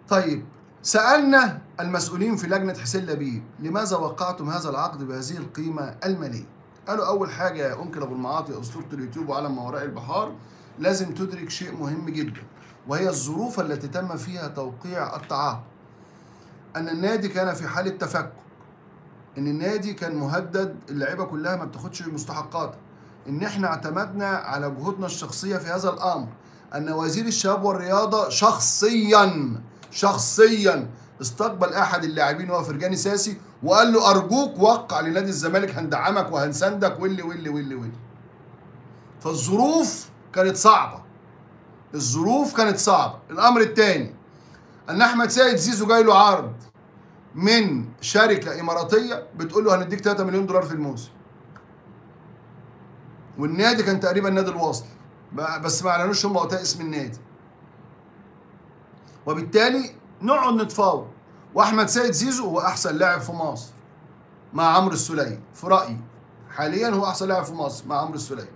طيب سالنا المسؤولين في لجنه حسين لبيب لماذا وقعتم هذا العقد بهذه القيمه الماليه قالوا اول حاجه يا انكل ابو المعاطي اسطوره اليوتيوب وعالم ما وراء البحار لازم تدرك شيء مهم جدا وهي الظروف التي تم فيها توقيع التعاقد ان النادي كان في حاله تفكك ان النادي كان مهدد اللعيبه كلها ما بتاخدش مستحقاتها ان احنا اعتمدنا على جهودنا الشخصيه في هذا الامر ان وزير الشباب والرياضه شخصيا شخصيا استقبل احد اللاعبين وهو فرجاني ساسي وقال له ارجوك وقع لنادي الزمالك هندعمك وهنساندك واللي واللي واللي واللي فالظروف كانت صعبه الظروف كانت صعبه الامر الثاني ان احمد سيد زيزو جاي له عرض من شركه اماراتيه بتقول له هنديك 3 مليون دولار في الموسم والنادي كان تقريبا نادي الوصل بس ما اعلنوش هم وقتها اسم النادي وبالتالي نقعد نتفاوض واحمد سيد زيزو هو احسن لاعب في مصر مع عمرو السوليه في رايي حاليا هو احسن لاعب في مصر مع عمرو السوليه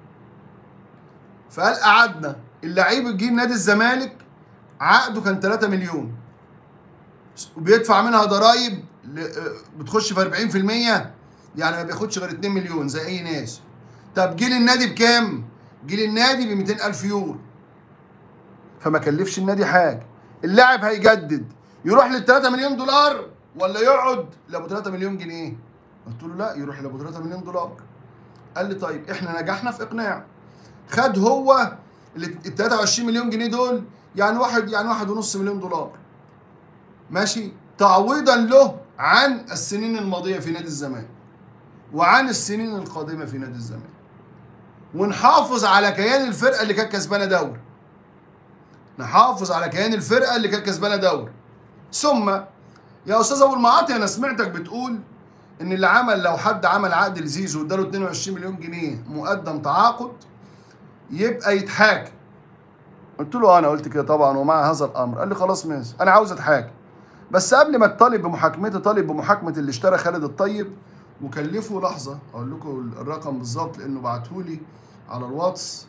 فقال قعدنا اللعيب الجيل نادي الزمالك عقده كان 3 مليون وبيدفع منها ضرايب بتخش في 40% يعني ما بياخدش غير 2 مليون زي اي ناس طب جيل النادي بكام؟ جيل النادي ب 200 ألف يورو فما كلفش النادي حاجه اللاعب هيجدد يروح لل 3 مليون دولار ولا يقعد لابو 3 مليون جنيه قلت له لا يروح لابو 3 مليون دولار قال لي طيب احنا نجحنا في اقناع خد هو ال 23 مليون جنيه دول يعني واحد يعني واحد ونص مليون دولار ماشي تعويضا له عن السنين الماضيه في نادي الزمالك وعن السنين القادمه في نادي الزمالك ونحافظ على كيان الفرقه اللي كانت كسبانه دوري نحافظ على كيان الفرقه اللي كانت كسبانه دوري ثم يا استاذ ابو المعاطي انا سمعتك بتقول ان اللي عمل لو حد عمل عقد لزيزو واداله 22 مليون جنيه مقدم تعاقد يبقى يتحاكم قلت له انا قلت كده طبعا ومع هذا الامر قال لي خلاص ماشي انا عاوز اتحاكم بس قبل ما تطالب بمحاكمتي طالب بمحاكمه اللي اشترى خالد الطيب وكلفه لحظه اقول لكم الرقم بالظبط لانه بعتهولي على الواتس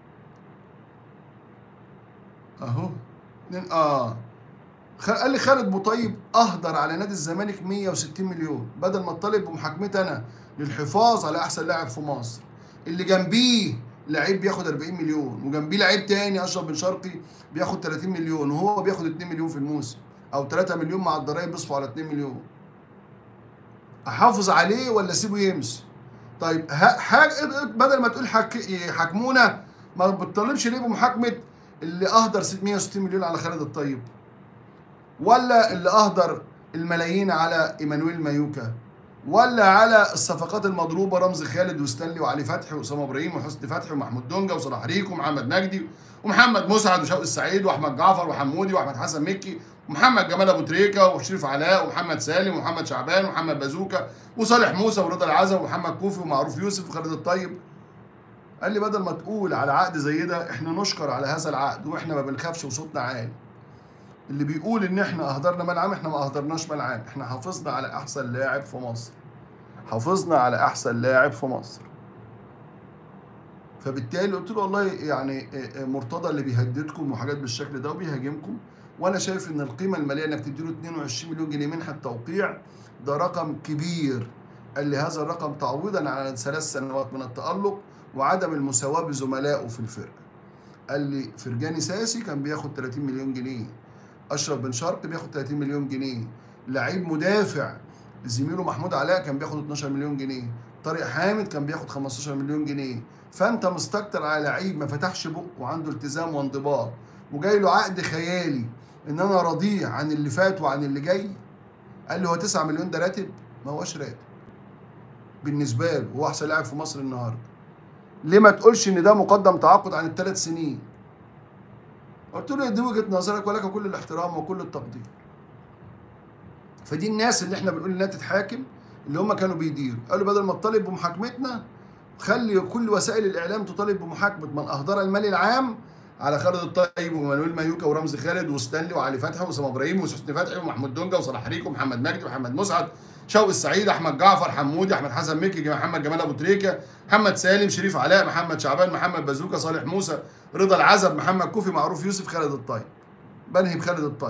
اهو اتنين اه قال لي خالد بوطيب اهدر على نادي الزمالك 160 مليون بدل ما اطالب بمحاكمتي انا للحفاظ على احسن لاعب في مصر اللي جنبيه لعيب بياخد 40 مليون وجنبيه لعيب تاني اشرف بن شرقي بياخد 30 مليون وهو بياخد 2 مليون في الموسم او 3 مليون مع الضرايب بيصفوا على 2 مليون احافظ عليه ولا اسيبه يمشي طيب حاجه بدل ما تقول حك... يحاكمونا ما بتطالبش ليه بمحاكمه اللي اهدر 660 مليون على خالد الطيب ولا اللي اهدر الملايين على ايمانويل مايوكا ولا على الصفقات المضروبه رمزي خالد وستانلي وعلي فتحي واسامه ابراهيم وحسني فتحي ومحمود دونجا وصلاح ريكو ومحمد نجدي ومحمد مسعد وشوقي السعيد واحمد جعفر وحمودي واحمد حسن مكي ومحمد جمال ابو تريكه وشريف علاء ومحمد سالم ومحمد شعبان ومحمد بازوكا وصالح موسى ورضا العزم ومحمد كوفي ومعروف يوسف وخالد الطيب قال لي بدل ما تقول على عقد زي ده احنا نشكر على هذا العقد واحنا ما بنخافش وصوتنا عالي اللي بيقول ان احنا اهدرنا ملعب احنا ما اهدرناش ملعب احنا حافظنا على احسن لاعب في مصر حافظنا على احسن لاعب في مصر فبالتالي قلت له والله يعني مرتضى اللي بيهددكم وحاجات بالشكل ده وبيهاجمكم وانا شايف ان القيمه الماليه انك تديله 22 مليون جنيه منحه توقيع ده رقم كبير قال لي هذا الرقم تعويضا على ثلاث سنوات من التالق وعدم المساواه بزملائه في الفرقه قال لي فرجاني ساسي كان بياخد 30 مليون جنيه اشرف بن شرقي بياخد 30 مليون جنيه لعيب مدافع زميله محمود علاء كان بياخد 12 مليون جنيه طارق حامد كان بياخد 15 مليون جنيه فانت مستكتر على لعيب ما فتحش بقه وعنده التزام وانضباط وجاي له عقد خيالي ان انا رضيع عن اللي فات وعن اللي جاي قال لي هو 9 مليون ده راتب ما هوش راتب بالنسبه له هو احسن لاعب في مصر النهارده ليه ما تقولش ان ده مقدم تعاقد عن الثلاث سنين قلت له دي وجهه نظرك ولك كل الاحترام وكل التقدير فدي الناس اللي احنا بنقول انها تتحاكم اللي هم كانوا بيديروا قالوا بدل ما تطالب بمحاكمتنا خلي كل وسائل الاعلام تطالب بمحاكمه من اهدر المال العام على خالد الطيب ومانويل مايوكا ورمزي خالد وستانلي وعلي فتحي واسامه ابراهيم وحسني فتحي ومحمود دونجا وصلاح ريكو ومحمد مجدي ومحمد مسعد شوقي السعيد احمد جعفر حمودي احمد حسن مكي محمد جمال ابو تريكه محمد سالم شريف علاء محمد شعبان محمد بازوكا صالح موسى رضا العزب محمد كوفي معروف يوسف خالد الطيب بنهي بخالد الطيب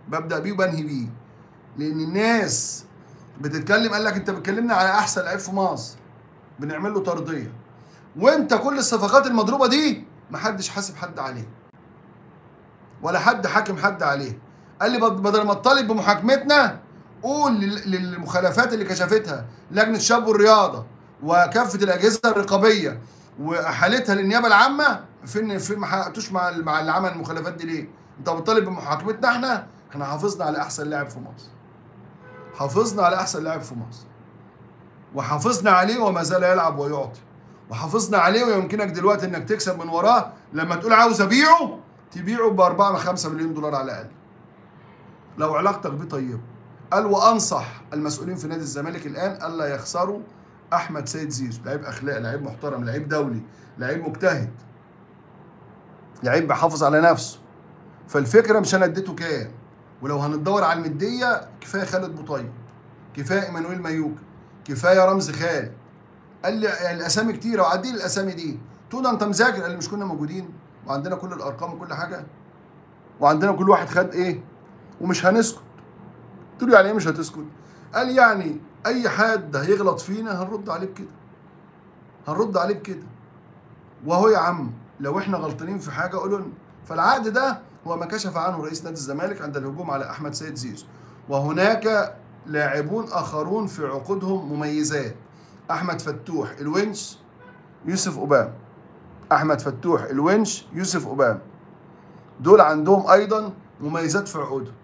ببدا بيه وبنهي بيه لان الناس بتتكلم قال لك انت بتكلمني على احسن لعيب في مصر بنعمل له طرديه وانت كل الصفقات المضروبه دي محدش حاسب حد عليه ولا حد حاكم حد عليه قال لي بد- بدل ما تطالب بمحاكمتنا قول لل- للمخالفات اللي كشفتها لجنه الشباب والرياضه وكافه الاجهزه الرقابيه واحالتها للنيابه العامه فين فين ما حققتوش مع ال- مع اللي عمل المخالفات دي ليه؟ انت بتطالب بمحاكمتنا احنا احنا حافظنا على احسن لاعب في مصر حافظنا على احسن لاعب في مصر وحافظنا عليه وما زال يلعب ويعطي وحافظنا عليه ويمكنك دلوقتي انك تكسب من وراه لما تقول عاوز ابيعه تبيعه ب 4 5 مليون دولار على الاقل لو علاقتك بيه طيبه قال وانصح المسؤولين في نادي الزمالك الان الا يخسروا احمد سيد زيزو لعيب اخلاق لعيب محترم لعيب دولي لعيب مجتهد لعيب بيحافظ على نفسه فالفكره مش انا اديته كام ولو هندور على المديه كفايه خالد بوطيب كفايه ايمانويل مايوكا كفايه رمزي خالد قال لي يعني الاسامي كتيره وعدي لي الاسامي دي تقول له انت مذاكر قال لي مش كنا موجودين وعندنا كل الارقام وكل حاجه وعندنا كل واحد خد ايه ومش هنسكت قلت له يعني ايه مش هتسكت قال يعني اي حد هيغلط فينا هنرد عليه بكده هنرد عليه بكده وهو يا عم لو احنا غلطانين في حاجه قولوا لنا فالعقد ده هو ما كشف عنه رئيس نادي الزمالك عند الهجوم على احمد سيد زيزو وهناك لاعبون اخرون في عقودهم مميزات احمد فتوح الونش يوسف اوبام احمد فتوح الونش يوسف اوبام دول عندهم ايضا مميزات في عقودهم